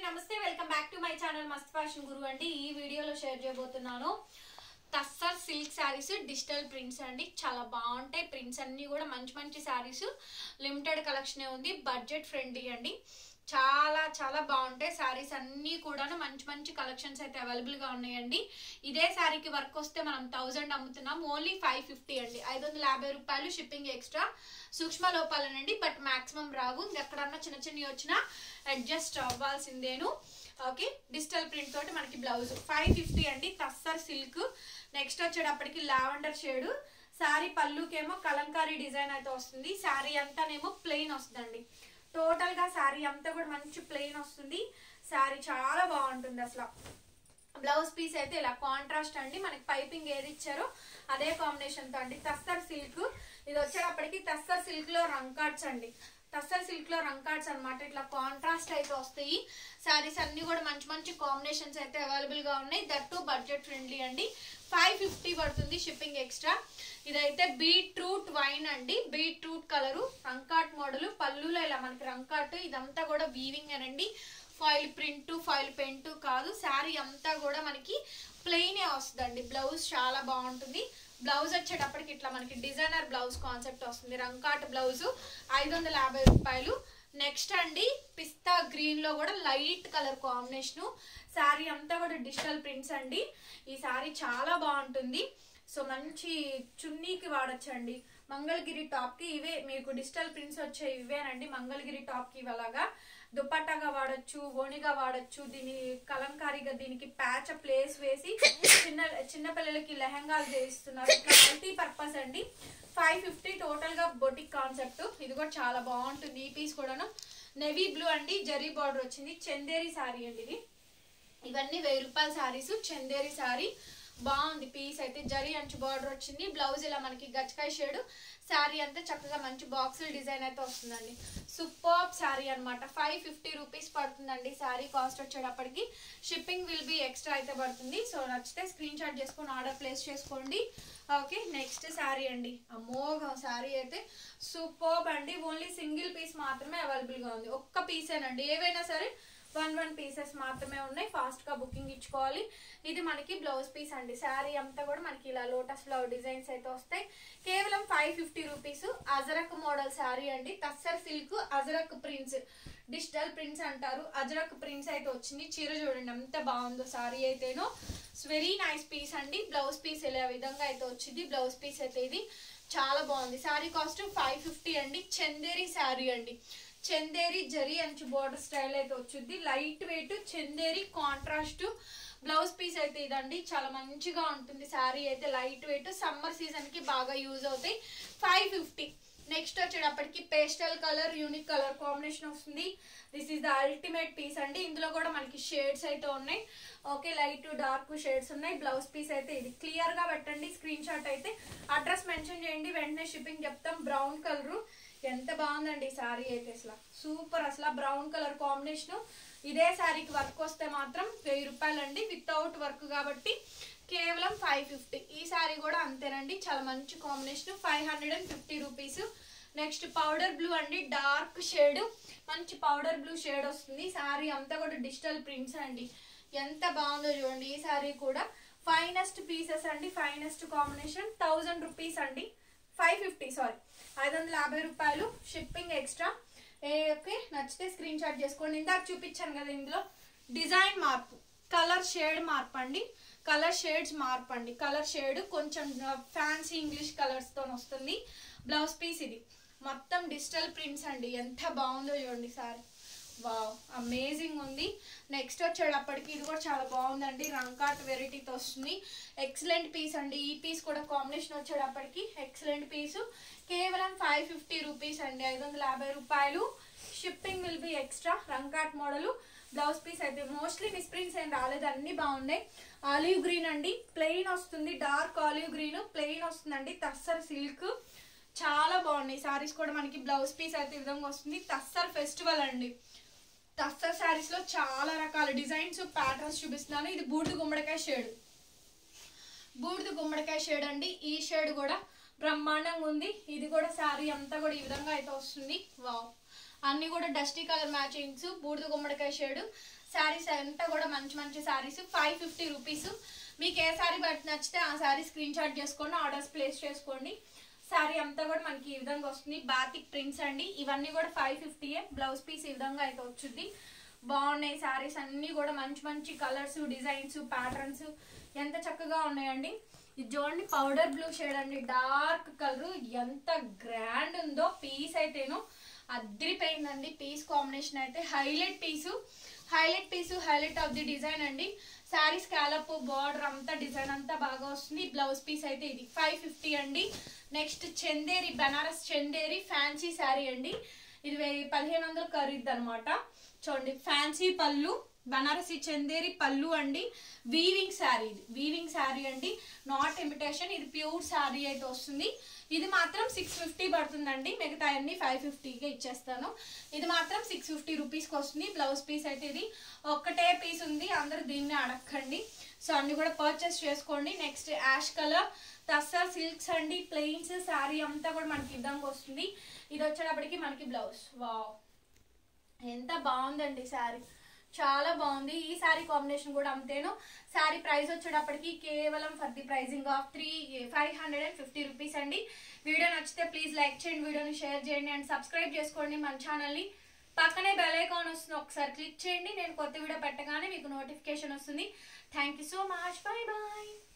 నమస్తే welcome back to my channel Mast fashion Guru అండి ఈ వీడియోలో షేర్ చేయబోతున్నాను tussar silk saris digital prints అండి చాలా బాగుంటాయి ప్రింట్స్ అన్ని కూడా మంచి మంచి శారీస్ లిమిటెడ్ కలెక్షన్ ఉంది బడ్జెట్ ఫ్రెండ్లీ అండి చాలా చాలా బాగుంటాయి శారీస్ అన్నీ కూడా మంచి మంచి కలెక్షన్స్ అయితే అవైలబుల్ గా ఉన్నాయండి ఇదే శారీకి వర్క్ వస్తే మనం థౌజండ్ అమ్ముతున్నాం ఓన్లీ ఫైవ్ ఫిఫ్టీ అండి ఐదు వందల యాభై రూపాయలు షిప్పింగ్ ఎక్స్ట్రా సూక్ష్మ లోపాలనండి బట్ మాక్సిమం రావు ఎక్కడన్నా చిన్న చిన్నవి వచ్చినా అడ్జస్ట్ అవ్వాల్సిందేను ఓకే డిజిటల్ ప్రింట్ తోటి మనకి బ్లౌజ్ ఫైవ్ ఫిఫ్టీ అండి తస్సర్ సిల్క్ నెక్స్ట్ వచ్చేటప్పటికి లావెండర్ షేడ్ శారీ పళ్ళుకేమో కలంకారీ డిజైన్ అయితే వస్తుంది శారీ అంతానేమో ప్లెయిన్ వస్తుందండి టోటల్ గా శారీ అంతా కూడా మంచి ప్లెయిన్ వస్తుంది శారీ చాలా బాగుంటుంది అసలు బ్లౌజ్ పీస్ అయితే ఇలా కాంట్రాస్ట్ అండి మనకి పైపింగ్ ఏది ఇచ్చారో అదే కాంబినేషన్ తో అండి తస్తర్ సిల్క్ ఇది వచ్చేటప్పటికి తస్తర్ సిల్క్ లో రంకాట్స్ అండి తస్తర్ సిల్క్ లో రంకాట్స్ అన్నమాట ఇట్లా కాంట్రాస్ట్ అయితే వస్తాయి శారీస్ అన్ని కూడా మంచి మంచి కాంబినేషన్స్ అయితే అవైలబుల్ గా ఉన్నాయి దట్టు బడ్జెట్ ఫ్రెండ్లీ అండి ఫైవ్ ఫిఫ్టీ పడుతుంది షిప్పింగ్ ఎక్స్ట్రా ఇదైతే బీట్రూట్ వైన్ అండి బీట్రూట్ కలరు రంకాట్ మోడల్ పళ్ళులో ఇలా మనకి రంకాట్ ఇదంతా కూడా వీవింగ్ అనండి ఫాయిల్ ప్రింట్ ఫాయిల్ పెయింట్ కాదు శారీ అంతా కూడా మనకి ప్లెయినే వస్తుందండి బ్లౌజ్ చాలా బాగుంటుంది బ్లౌజ్ వచ్చేటప్పటికి ఇట్లా మనకి డిజైనర్ బ్లౌజ్ కాన్సెప్ట్ వస్తుంది రంకాట్ బ్లౌజ్ ఐదు వందల యాభై రూపాయలు నెక్స్ట్ అండి పిస్తా గ్రీన్ లో కూడా లైట్ కలర్ కాంబినేషన్ శారీ అంతా కూడా డిజిటల్ ప్రింట్స్ అండి ఈ శారీ చాలా బాగుంటుంది సో మంచి చున్నీకి వాడచ్చండి మంగళగిరి టాప్ కి ఇవే మీకు డిజిటల్ ప్రింట్స్ వచ్చే ఇవేనండి మంగళగిరి టాప్ కి ఇలాగా దుపట్టాగా వాడచ్చు ఓణిగా వాడచ్చు దీని కలంకారీగా దీనికి ప్యాచ్ ప్లేస్ వేసి చిన్న చిన్న పిల్లలకి లెహంగాలు చేయిస్తున్నారు ఇట్లా మల్టీ పర్పస్ అండి ఫైవ్ ఫిఫ్టీ టోటల్ గా బొటిక్ కాన్సెప్ట్ ఇది కూడా చాలా బాగుంటుంది ఈ పీస్ కూడాను నెవీ బ్లూ అండి జరీ బార్డర్ వచ్చింది చందేరి శారీ అండి ఇది ఇవన్నీ వెయ్యి రూపాయల శారీస్ చందేరి శారీ బాగుంది పీస్ అయితే జరీ అంచు బార్డర్ వచ్చింది బ్లౌజ్ ఇలా మనకి గచ్చకాయ షేడ్ శారీ అంతా చక్కగా మంచి బాక్సుల డిజైన్ అయితే వస్తుందండి సూపర్ శారీ అనమాట ఫైవ్ ఫిఫ్టీ రూపీస్ పడుతుందండి శారీ కాస్ట్ వచ్చేటప్పటికి షిప్పింగ్ విల్ బి ఎక్స్ట్రా అయితే పడుతుంది సో నచ్చితే స్క్రీన్ షాట్ చేసుకొని ఆర్డర్ ప్లేస్ చేసుకోండి ఓకే నెక్స్ట్ శారీ అండి అమోఘ శారీ అయితే సూపర్ అండి ఓన్లీ సింగిల్ పీస్ మాత్రమే అవైలబుల్గా ఉంది ఒక్క పీసేనండి ఏవైనా సరే వన్ వన్ పీసెస్ మాత్రమే ఉన్నాయి ఫాస్ట్ గా బుకింగ్ ఇచ్చుకోవాలి ఇది మనకి బ్లౌజ్ పీస్ అండి శారీ అంతా కూడా మనకి ఇలా లోటస్ ఫ్లవర్ డిజైన్స్ అయితే వస్తాయి కేవలం five fifty rupees ajrak model sari అండి tussar silk ajrak prints digital prints అంటారు అజరక్ ప్రింట్స్ అయితే వచ్చింది చీర చూడండి ఎంత బాగుందో శారీ అయితేనో వెరీ నైస్ పీస్ అండి బ్లౌజ్ పీస్ ఇలా విధంగా అయితే వచ్చింది బ్లౌజ్ పీస్ అయితే ఇది చాలా బాగుంది శారీ కాస్ట్ ఫైవ్ ఫిఫ్టీ అండి చందేరి శారీ అండి చందేరి జరీ అంచు బోర్డర్ స్టైల్ అయితే వచ్చింది light weight Chanderi contrast blouse piece అయితే ఇదండి చాలా మంచిగా ఉంటుంది శారీ అయితే లైట్ వెయిట్ సమ్మర్ సీజన్ కి బాగా యూజ్ అవుతాయి ఫైవ్ ఫిఫ్టీ నెక్స్ట్ వచ్చేటప్పటికి pastel colour unique colour combination వస్తుంది this is the ultimate piece అండి ఇందులో కూడా మనకి షేడ్స్ అయితే ఉన్నాయి ఓకే లైట్ డార్క్ షేడ్స్ ఉన్నాయి బ్లౌజ్ పీస్ అయితే ఇది క్లియర్ గా పెట్టండి స్క్రీన్ షాట్ అయితే అడ్రస్ మెన్షన్ చేయండి వెంటనే షిప్పింగ్ చెప్తాం బ్రౌన్ కలర్ ఎంత బాగుందండి శారీ అయితే అసలు సూపర్ అసలు బ్రౌన్ కలర్ కాంబినేషన్ ఇదే శారీకి వర్క్ వస్తే మాత్రం వెయ్యి రూపాయలు అండి వితౌట్ వర్క్ కాబట్టి కేవలం ఫైవ్ ఫిఫ్టీ ఈ శారీ కూడా అంతేనండి చాలా మంచి combination five hundred and fifty rupees next powder blue అండి డార్క్ షేడ్ మంచి పౌడర్ బ్లూ షేడ్ వస్తుంది శారీ అంతా కూడా డిజిటల్ ప్రింట్స్ అండి ఎంత బాగుందో చూడండి ఈ శారీ కూడా ఫైనెస్ట్ పీసెస్ అండి ఫైనెస్ట్ కాంబినేషన్ థౌజండ్ రూపీస్ అండి ఫైవ్ ఫిఫ్టీ సారీ ఐదు వందల యాభై రూపాయలు షిప్పింగ్ ఎక్స్ట్రా ఏ ఓకే నచ్చితే స్క్రీన్ షాట్ చేసుకోండి ఇందాక చూపించాను కదా ఇందులో డిజైన్ మార్పు కలర్ షేడ్ మార్పు అండి కలర్ షేడ్స్ మార్పు అండి కలర్ షేడ్ కొంచెం ఫ్యాన్సీ ఇంగ్లీష్ కలర్స్ తో వస్తుంది బ్లౌజ్ పీస్ ఇది మొత్తం డిజిటల్ ప్రింట్స్ అండి ఎంత బాగుందో చూడండి సారీ వావ్ అమేజింగ్ ఉంది నెక్స్ట్ వచ్చేటప్పటికి ఇది కూడా చాలా బాగుందండి రంకాట్ వెరైటీతో వస్తుంది ఎక్సలెంట్ పీస్ అండి ఈ పీస్ కూడా కాంబినేషన్ వచ్చేటప్పటికి ఎక్సలెంట్ పీస్ కేవలం ఫైవ్ ఫిఫ్టీ రూపీస్ అండి ఐదు వందల యాభై రూపాయలు shipping will be extra Rangkat model blouse piece అయితే మోస్ట్లీ మిస్ప్రింట్స్ ఏం రాలేదు అన్ని బాగున్నాయి ఆలివ్ గ్రీన్ అండి ప్లెయిన్ వస్తుంది డార్క్ ఆలివ్ గ్రీన్ ప్లెయిన్ వస్తుందండి తస్సర్ సిల్క్ చాలా బాగున్నాయి సారీస్ కూడా మనకి బ్లౌజ్ పీస్ అయితే ఈ విధంగా వస్తుంది తస్సర్ ఫెస్టివల్ అండి టస్సర్ శారీస్ లో చాలా రకాల డిజైన్స్ ప్యాటర్న్స్ చూపిస్తున్నాను ఇది బూడిద గుమ్మడికాయ షేడ్ బూడిద గుమ్మడికాయ షేడ్ అండి ఈ షేడ్ కూడా బ్రహ్మాండంగా ఉంది ఇది కూడా శారీ అంతా కూడా ఈ విధంగా అయితే వస్తుంది వావ్ అన్ని కూడా డస్టీ కలర్ మ్యాచింగ్స్ బూడిద గుమ్మడికాయ షేడ్ శారీస్ అంతా కూడా మంచి మంచి శారీస్ ఫైవ్ ఫిఫ్టీ రూపీస్ మీకు ఏ శారీ బట్టి నచ్చితే ఆ శారీ స్క్రీన్ షాట్ చేసుకోండి ఆర్డర్స్ ప్లేస్ చేసుకోండి శారీ అంతా కూడా మనకి ఈ విధంగా వస్తుంది బాతిక్ ప్రింట్స్ అండి ఇవన్నీ కూడా ఫైవ్ ఫిఫ్టీయే బ్లౌజ్ పీస్ ఈ విధంగా అయితే వచ్చింది బాగున్నాయి శారీస్ అన్నీ కూడా మంచి మంచి కలర్స్ డిజైన్స్ ప్యాటర్న్స్ ఎంత చక్కగా ఉన్నాయండి ఇది చూడండి పౌడర్ బ్లూ షేడ్ అండి డార్క్ కలర్ ఎంత గ్రాండ్ ఉందో పీస్ అయితేను అద్దరిపోయిందండి పీస్ కాంబినేషన్ అయితే highlight piece highlight piece highlight of the design అండి శారీ స్కాలప్ బార్డర్ అంతా డిజైన్ అంతా బాగా వస్తుంది బ్లౌజ్ పీస్ అయితే ఇది ఫైవ్ ఫిఫ్టీ అండి నెక్స్ట్ చందేరి బనారస్ చందేరి ఫ్యాన్సీ శారీ అండి ఇది వెయ్యి- పదిహేను వందలు ఖరీదు అనమాట చూడండి ఫ్యాన్సీ పళ్ళు బనారసి చందేరి పళ్ళు అండి వీవింగ్ శారీ ఇది వీవింగ్ శారీ అండి నాట్ ఇమిటేషన్ ఇది ప్యూర్ శారీ అయితే వస్తుంది ఇది మాత్రం సిక్స్ ఫిఫ్టీ పడుతుందండి మిగతా అన్ని ఫైవ్ ఫిఫ్టీకే ఇచ్చేస్తాను ఇది మాత్రం సిక్స్ ఫిఫ్టీ రూపీస్కి వస్తుంది బ్లౌజ్ పీస్ అయితే ఇది ఒక్కటే పీస్ ఉంది అందరూ దీన్ని అడగండి సో అన్ని కూడా పర్చేస్ చేసుకోండి next ash colour tussar silks అండి ప్లెయిన్స్ శారీ అంతా కూడా మనకి ఈ విధంగా వస్తుంది ఇది వచ్చేటప్పటికి మనకి బ్లౌజ్ వావ్ ఎంత బాగుందండి శారీ చాలా బాగుంది ఈ శారీ కాంబినేషన్ కూడా అంతేను శారీ ప్రైస్ వచ్చేటప్పటికి కేవలం for the pricing of three five hundred and fifty rupees అండి వీడియో నచ్చితే ప్లీజ్ లైక్ చేయండి వీడియోని షేర్ చేయండి అండ్ సబ్స్క్రైబ్ చేసుకోండి మన ఛానల్ని పక్కనే బెల్ ఐకాన్ వస్తుంది ఒకసారి క్లిక్ చేయండి నేను కొత్త వీడియో పెట్టగానే మీకు నోటిఫికేషన్ వస్తుంది thank you so much bye bye